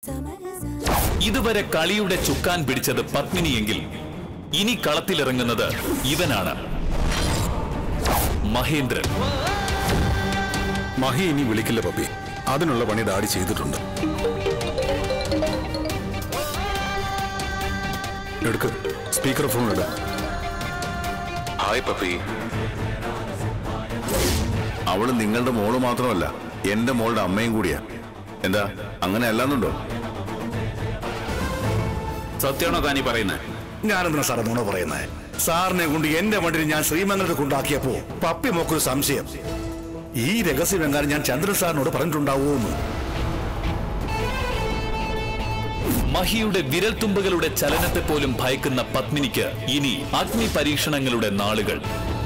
ഇതുവരെ കളിയുടെ ചുക്കാൻ പിടിച്ചത് പത്മിനിയെങ്കിൽ ഇനി കളത്തിലിറങ്ങുന്നത് ഇവനാണ് മഹേന്ദ്രൻ മഹി ഇനി വിളിക്കില്ല പപ്പി അതിനുള്ള പണി ഡാഡി ചെയ്തിട്ടുണ്ട് എടുക്ക് സ്പീക്കർ ഫോൺ ഇട ഹായ് പപ്പി അവള് നിങ്ങളുടെ മോള് മാത്രമല്ല എന്റെ മോളുടെ അമ്മയും കൂടിയാ എന്താ അങ്ങനെ അല്ലാന്നുണ്ടോ സത്യമാണോ താനീ പറയുന്നത് ഞാനെന്തിനാ സാറേ നുണ പറയുന്നത് സാറിനെ കൊണ്ട് എന്റെ വണ്ടിയിൽ ഞാൻ ശ്രീമംഗലത്ത് കൊണ്ടാക്കിയപ്പോ പപ്പി മോക്കൊരു സംശയം ഈ രഹസ്യം എങ്ങാനും ഞാൻ ചന്ദ്രൻ സാറിനോട് പറഞ്ഞിട്ടുണ്ടാവുമോ എന്ന് മഹിയുടെ വിരൽത്തുമ്പുകളുടെ ചലനത്തെ പോലും ഭയക്കുന്ന പത്മിനിക്ക് ഇനി അഗ്നി പരീക്ഷണങ്ങളുടെ നാളുകൾ